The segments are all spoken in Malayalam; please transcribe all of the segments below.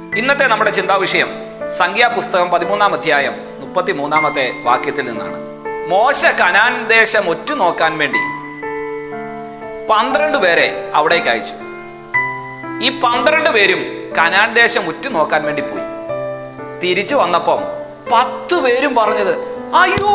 ഇന്നത്തെ നമ്മുടെ ചിന്താവിഷയം സംഖ്യാപുസ്തകം പതിമൂന്നാം അധ്യായം മുപ്പത്തി മൂന്നാമത്തെ വാക്യത്തിൽ നിന്നാണ് മോശ കനാൻ ദേശം ഒറ്റുനോക്കാൻ വേണ്ടി പന്ത്രണ്ട് പേരെ അവിടേക്ക് അയച്ചു ഈ പന്ത്രണ്ട് പേരും കനാൻ ദേശം ഉറ്റുനോക്കാൻ വേണ്ടി പോയി തിരിച്ചു വന്നപ്പം പത്ത് പേരും പറഞ്ഞത് അയ്യോ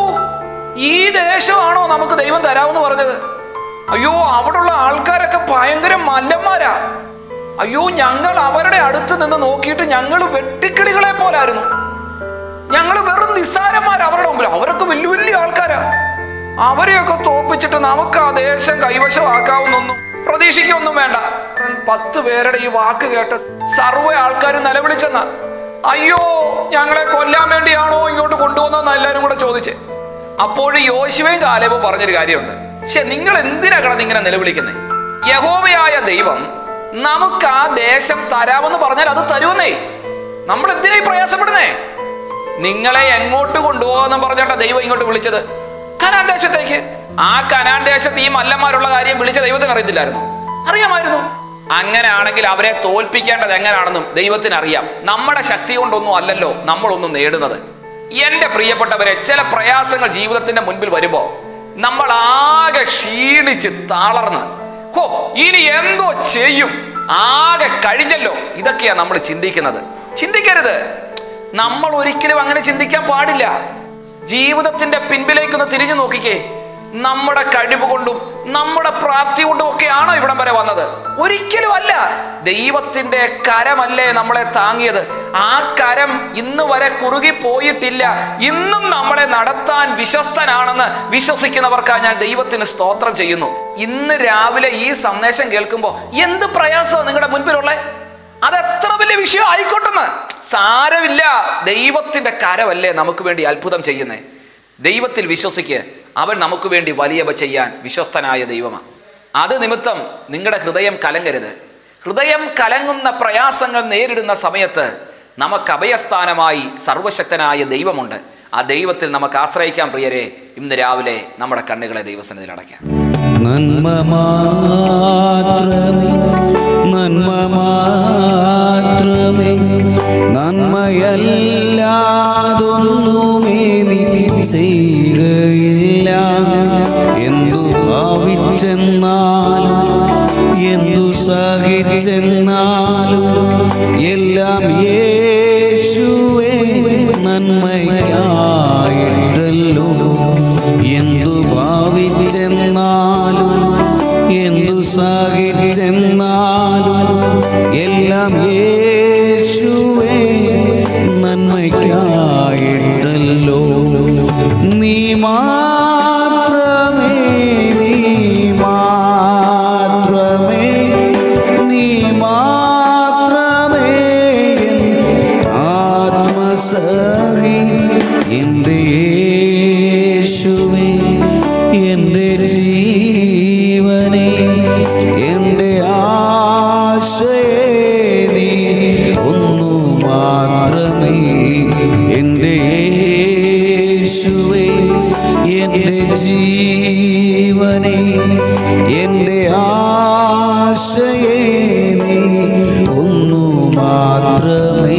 ഈ ദേശമാണോ നമുക്ക് ദൈവം തരാമെന്ന് പറഞ്ഞത് അയ്യോ അവിടുള്ള ആൾക്കാരൊക്കെ ഭയങ്കര മല്ലന്മാരാ അയ്യോ ഞങ്ങൾ അവരുടെ അടുത്ത് നിന്ന് നോക്കിയിട്ട് ഞങ്ങൾ വെട്ടിക്കിളികളെ പോലായിരുന്നു ഞങ്ങൾ വെറും നിസ്സാരന്മാർ അവരുടെ മുമ്പിൽ അവരൊക്കെ വലിയ വലിയ ആൾക്കാരാ അവരെയൊക്കെ തോപ്പിച്ചിട്ട് നമുക്ക് ആ ദേശം കൈവശമാക്കാവുന്നൊന്നും പ്രതീക്ഷിക്കൊന്നും വേണ്ട പത്ത് പേരുടെ ഈ വാക്ക് കേട്ട് സർവ്വ ആൾക്കാർ നിലവിളിച്ചെന്ന അയ്യോ ഞങ്ങളെ കൊല്ലാൻ വേണ്ടിയാണോ ഇങ്ങോട്ട് കൊണ്ടുവന്നതെന്ന് എല്ലാവരും കൂടെ ചോദിച്ചേ അപ്പോൾ യോശുവയും കാലേബും പറഞ്ഞൊരു കാര്യമുണ്ട് പക്ഷെ നിങ്ങൾ എന്തിനാ കിടന്ന് ഇങ്ങനെ നിലവിളിക്കുന്നേ യഹോവയായ ദൈവം നമുക്ക് ആ ദേശം തരാമെന്ന് പറഞ്ഞാൽ അത് തരുമെന്നേ നമ്മൾ എന്തിനാ ഈ പ്രയാസപ്പെടുന്നേ നിങ്ങളെ എങ്ങോട്ട് കൊണ്ടുപോകാന്ന് പറഞ്ഞിട്ടാ ദൈവം ഇങ്ങോട്ട് വിളിച്ചത് കനാൻ ദേശത്തേക്ക് ആ കനാൻ ദേശത്ത് ഈ മല്ലന്മാരുള്ള കാര്യം വിളിച്ച ദൈവത്തിന് അറിയത്തില്ലായിരുന്നു അറിയാമായിരുന്നു അങ്ങനെയാണെങ്കിൽ അവരെ തോൽപ്പിക്കേണ്ടത് എങ്ങനെയാണെന്നും ദൈവത്തിന് അറിയാം നമ്മുടെ ശക്തി കൊണ്ടൊന്നും അല്ലല്ലോ നമ്മളൊന്നും നേടുന്നത് എന്റെ പ്രിയപ്പെട്ടവരെ ചില പ്രയാസങ്ങൾ ജീവിതത്തിന്റെ മുൻപിൽ വരുമ്പോ നമ്മൾ ആകെ ക്ഷീണിച്ച് തളർന്ന് ഹോ ഇനി എന്തോ ചെയ്യും ആകെ കഴിഞ്ഞല്ലോ ഇതൊക്കെയാ നമ്മൾ ചിന്തിക്കുന്നത് ചിന്തിക്കരുത് നമ്മൾ ഒരിക്കലും അങ്ങനെ ചിന്തിക്കാൻ പാടില്ല ജീവിതത്തിന്റെ പിൻപിലേക്കൊന്ന് തിരിഞ്ഞു നോക്കിക്കേ നമ്മുടെ കഴിവ് കൊണ്ടും നമ്മുടെ പ്രാപ്തി കൊണ്ടും ഒക്കെയാണോ ഇവിടം വരെ വന്നത് ഒരിക്കലും അല്ല ദൈവത്തിന്റെ കരമല്ലേ നമ്മളെ താങ്ങിയത് ആ കരം ഇന്ന് വരെ കുറുകി പോയിട്ടില്ല ഇന്നും നമ്മളെ നടത്താൻ വിശ്വസ്തനാണെന്ന് വിശ്വസിക്കുന്നവർക്കായി ഞാൻ ദൈവത്തിന് സ്തോത്രം ചെയ്യുന്നു ഇന്ന് രാവിലെ ഈ സന്ദേശം കേൾക്കുമ്പോൾ എന്ത് പ്രയാസമാണ് നിങ്ങളുടെ മുൻപിലുള്ളത് അത് എത്ര വലിയ വിഷയം ആയിക്കോട്ടെന്ന് സാരമില്ല ദൈവത്തിന്റെ കരമല്ലേ നമുക്ക് വേണ്ടി അത്ഭുതം ചെയ്യുന്നേ ദൈവത്തിൽ വിശ്വസിക്ക് അവൻ നമുക്ക് വേണ്ടി വലിയവ ചെയ്യാൻ വിശ്വസ്തനായ ദൈവമാണ് അത് നിമിത്തം നിങ്ങളുടെ ഹൃദയം കലങ്ങരുത് ഹൃദയം കലങ്ങുന്ന പ്രയാസങ്ങൾ നേരിടുന്ന സമയത്ത് നമുക്ക് അഭയസ്ഥാനമായി സർവശക്തനായ ദൈവമുണ്ട് ആ ദൈവത്തിൽ നമുക്ക് ആശ്രയിക്കാൻ പ്രിയരെ ഇന്ന് രാവിലെ നമ്മുടെ കണ്ണുകളെ ദൈവസന്നിധിയിൽ അടയ്ക്കാം നന്മ മാത്രമേ നന്മ മാത്രമേ നന്മയല്ലാതൊന്നുമേ നീ ചെയ്യുകയില്ല എന്തു ഭാവിച്ചെന്നാലും എന്തു സഹിച്ചെന്നാലും എല്ലാം യേശുവേ നന്മയ്ക്കായിട്ടല്ലോ എന്തു ഭാവിച്ചെന്നാലും എന്തു സഹിച്ചെന്നാലും എല്ലാം യേശുവേ നന്മയ്ക്കായിട്ടല്ലോ നീ മാത്രമേ നീ മാത്രമേ നീ മാത്രമേ എൻ ആത്മസഖി എൻ്റെ യേശുവേ എൻ്റെ ജീവനെ എൻ്റെ ആശയേ നീ ഒന്നു മാത്രമേ എൻ്റെ യേശുവേ എൻ്റെ ജീവനെ എൻ്റെ ആശയേ നീ ഒന്നു മാത്രമേ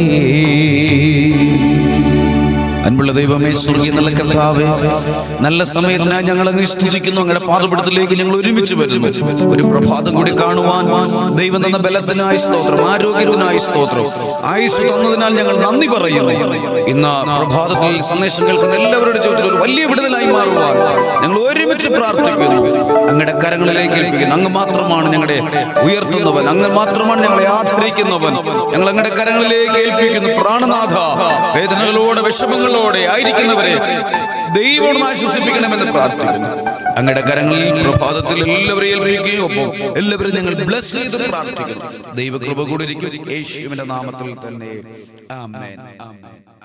അൻപുള്ള ദൈവമേ സ്വർഗീയ നല്ല കർത്താവേ നല്ല സമയത്തിനായി ഞങ്ങൾ അങ്ങ് സ്തുതിക്കുന്നു അങ്ങയുടെ പാതപടത്തിലേക്ക് ഞങ്ങൾ ഒരുമിച്ച് വരുന്നു ഒരു പ്രഭാതം കൂടി കാണുവാൻ ദൈവം തന്ന ബലത്തിനായി സ്തോത്രം ആരോഗ്യത്തിനായി സ്തോത്രം ആയുസ് തന്നതിനാൽ ഞങ്ങൾ നന്ദി പറയുന്നു ഇന്ന് പ്രഭാതത്തിൽ സന്ദേശം കേൾക്കുന്ന എല്ലാവരുടെ ജീവിതത്തിൽ ഒരു വലിയ വിടുതലായി മാറുവാൻ ഞങ്ങൾ ഒരുമിച്ച് പ്രാർത്ഥിക്കുന്നു അങ്ങയുടെ കരങ്ങളിലേക്ക് ഏൽപ്പിക്കുന്നു അങ്ങ് മാത്രമാണ് ഞങ്ങളുടെ ഉയർത്തുന്നവൻ അങ്ങ് മാത്രമാണ് ഞങ്ങളെ ആദരിക്കുന്നവൻ ഞങ്ങൾ അങ്ങയുടെ കരങ്ങളിലേക്ക് ഏൽപ്പിക്കുന്നു പ്രാണനാഥ വേദനകളോടെ വിഷമങ്ങളോടെ ആയിരിക്കുന്നവരെ ദൈവം ആശ്വസിപ്പിക്കണമെന്ന് പ്രാർത്ഥിക്കുന്നു അങ്ങയുടെ കരങ്ങളിൽ പ്രഭാതത്തിൽ എല്ലാവരെയും ഏൽപ്പിക്കുകയും ഒപ്പം എല്ലാവരും ഞങ്ങൾ ബ്ലസ് ചെയ്ത് പ്രാർത്ഥിക്കുന്നു ദൈവകൃപ കൂടി ഇരിക്കും യേശുവിന്റെ നാമത്തിൽ തന്നെ ആമേൻ ആമേൻ